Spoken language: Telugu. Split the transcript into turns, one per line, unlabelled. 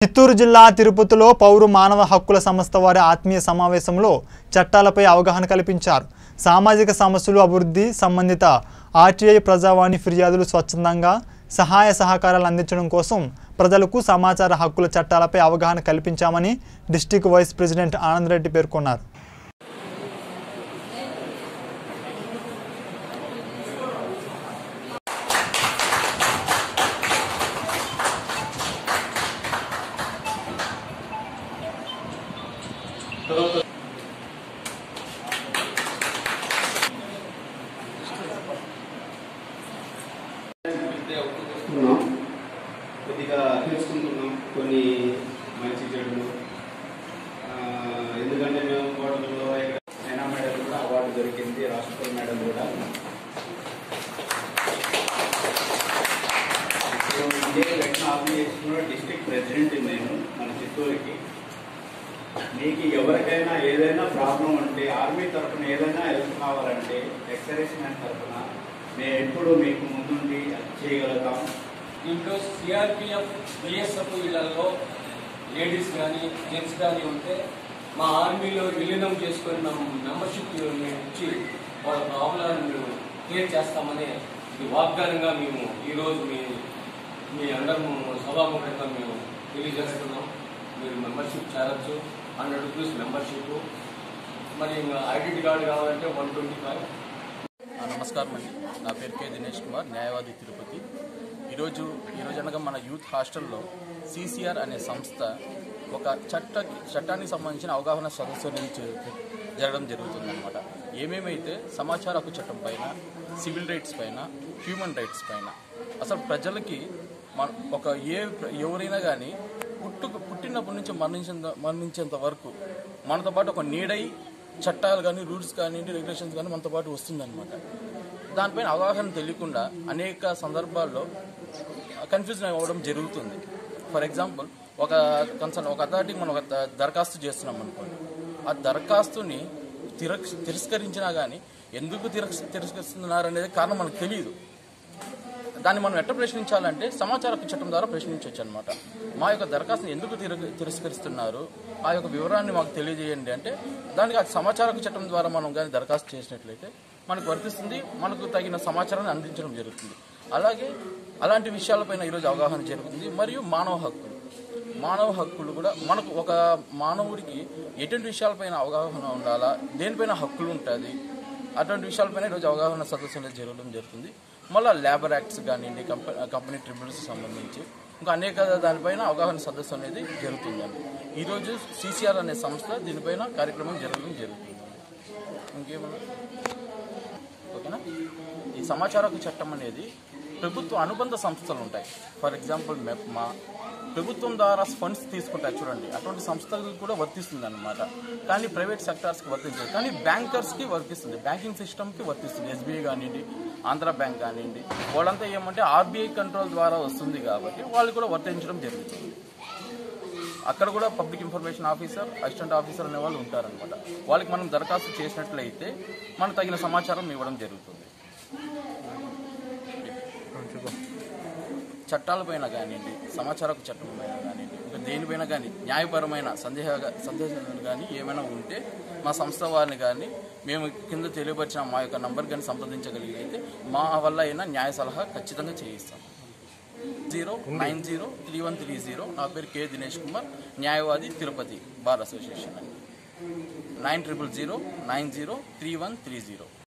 చిత్తూరు జిల్లా తిరుపతిలో పౌరు మానవ హక్కుల సంస్థ వారి ఆత్మీయ సమావేశంలో చట్టాలపై అవగాహన కల్పించారు సామాజిక సమస్యలు అభివృద్ధి సంబంధిత ఆర్టీఐ ప్రజావాణి ఫిర్యాదులు స్వచ్ఛందంగా సహాయ సహకారాలు అందించడం కోసం ప్రజలకు సమాచార హక్కుల చట్టాలపై అవగాహన కల్పించామని డిస్టిక్ వైస్ ప్రెసిడెంట్ ఆనందరెడ్డి పేర్కొన్నారు
ఉన్నాం కొద్దిగా తెలుసుకుంటున్నాం కొన్ని మంచి చెడులు ఆ, ఎందుకంటే మేము కోటలో అయినా మేడం కూడా అవార్డు దొరికింది రాష్ట్రపతి మేడం కూడా ఇప్పుడు ఇండియన్ వెటన్ ఆర్గనైజేషన్లో డిస్ట్రిక్ట్ ప్రెసిడెంట్ నేను మన చిత్తూరుకి మీకు ఎవరికైనా ఏదైనా ప్రాబ్లం ఉంటే ఆర్మీ తరఫున ఏదైనా హెల్ప్ కావాలంటే ఎక్సర్వీస్ మ్యాన్ తరఫున మేము ఎప్పుడు మీకు ముందుండి చేయగలుగుతాం
దీంట్లో సిఆర్పిఎఫ్ బిఎస్ఎఫ్ వీళ్ళల్లో లేడీస్ కానీ జెంట్స్ కానీ ఉంటే మా ఆర్మీలో విలీనం చేసుకొని మేము మెంబర్షిప్ మేము ఇచ్చి వాళ్ళ ప్రాబ్లాన్ని మేము క్లియర్ చేస్తామని ఇది వాగ్దానంగా మేము ఈరోజు మీ మీ అందరూ సభాముఖంగా మేము తెలియజేస్తున్నాం మీరు మెంబర్షిప్ చేరచ్చు హండ్రెడ్ రూపీస్ మెంబర్షిప్ మరి ఐడెంటి కార్డు కావాలంటే వన్ ట్వంటీ ఫైవ్
ఆ, నమస్కారం అండి నా పేరు కే దినేష్ కుమార్ న్యాయవాది తిరుపతి ఈరోజు ఈరోజు అనగా మన యూత్ హాస్టల్లో సిసిఆర్ అనే సంస్థ ఒక చట్ట చట్టానికి సంబంధించిన అవగాహన సదస్సు అనేది జ- జరగడం జరుగుతుందన్నమాట ఏమేమైతే సమాచార హక్కు చట్టం పైన సివిల్ రైట్స్ పైన హ్యూమన్ రైట్స్ పైన అసలు ప్రజలకి మన ఒక ఏ ఎవరైనా కానీ పుట్టు పుట్టినప్పటి నుంచి మరణించేంత మరణించేంత వరకు మనతో పాటు ఒక నీడై చట్టాలు కానీ రూల్స్ కానీ రెగ్యులేషన్స్ కానీ మనతో పాటు వస్తుందన్నమాట దానిపైన అవగాహన తెలియకుండా అనేక సందర్భాల్లో కన్ఫ్యూజన్ అవ్వడం జరుగుతుంది ఫర్ ఎగ్జాంపుల్ ఒక కన్సర్న్ ఒక అథారిటీకి మనం ఒక ద- దరఖాస్తు చేస్తున్నాం అనుకోండి ఆ దరఖాస్తుని తిరస్ తిరస్కరించినా కానీ ఎందుకు తిరస్ తిరస్కరిస్తున్నారు అనేది కారణం మనకు తెలియదు దాన్ని మనం ఎట్లా ప్రశ్నించాలంటే సమాచార హక్కు చట్టం ద్వారా ప్రశ్నించవచ్చు అనమాట మా యొక్క దరఖాస్తుని ఎందుకు తిర- తిరస్కరిస్తున్నారు ఆ యొక్క వివరాన్ని మాకు తెలియజేయండి అంటే దానికి ఆ సమాచార హక్కు చట్టం ద్వారా మనం కానీ దరఖాస్తు చేసినట్లయితే మనకు వర్తిస్తుంది మనకు తగిన సమాచారాన్ని అందించడం జరుగుతుంది అలాగే అలాంటి విషయాలపైన ఈరోజు అవగాహన జరుగుతుంది మరియు మానవ హక్కులు మానవ హక్కులు కూడా మనకు ఒక మానవుడికి ఎటువంటి విషయాలపైన అవగాహన ఉండాలా దేనిపైన హక్కులు ఉంటుంది అటువంటి విషయాలపైన ఈరోజు అవగాహన సదస్సు అనేది జరగడం జరుగుతుంది మళ్ళీ లేబర్ యాక్ట్స్ కానివ్వండి కంపెనీ కంపెనీ ట్రిబ్యునల్స్ సంబంధించి ఇంకా అనేక దానిపైన అవగాహన సదస్సు అనేది జరుగుతుందండి ఈరోజు సిసిఆర్ అనే సంస్థ దీనిపైన కార్యక్రమం జరగడం జరుగుతుంది ఇంకేమన్నా ఓకేనా ఈ సమాచార హక్కు చట్టం అనేది ప్రభుత్వ అనుబంధ సంస్థలు ఉంటాయి ఫర్ ఎగ్జాంపుల్ మెప్మా ప్రభుత్వం ద్వారా ఫండ్స్ తీసుకుంటాయి చూడండి అటువంటి సంస్థలకు కూడా వర్తిస్తుంది అనమాట కానీ ప్రైవేట్ సెక్టార్స్కి వర్తించదు కానీ బ్యాంకర్స్కి వర్తిస్తుంది బ్యాంకింగ్ సిస్టమ్కి వర్తిస్తుంది ఎస్బీఐ కానివ్వండి ఆంధ్ర బ్యాంక్ కానివ్వండి వాళ్ళంతా ఏమంటే ఆర్బీఐ కంట్రోల్ ద్వారా వస్తుంది కాబట్టి వాళ్ళు కూడా వర్తించడం జరుగుతుంది అక్కడ కూడా public information officer assistant officer అనే వాళ్ళు ఉంటారనమాట వాళ్ళకి మనం దరఖాస్తు చేసినట్లయితే మనకు తగిన సమాచారం ఇవ్వడం జరుగుతుంది చట్టాలపైన కానివ్వండి సమాచారపు చట్టం పైన కానివ్వండి ఇంకా దేనిపైన కానీ న్యాయపరమైన సందేహ సందేహాలు కానీ ఏమైనా ఉంటే మా సంస్థ వారిని కానీ మేము కింద తెలియపరిచిన మా యొక్క నంబర్ కానీ సంప్రదించగలిగితే మా వల్ల అయినా న్యాయ సలహా ఖచ్చితంగా చేయిస్తాం zero nine zero three one three zero నా పేరు కె దినేష్ కుమార్ న్యాయవాది తిరుపతి బార్ అసోసియేషన్ అండి nine triple zero nine zero three one three zero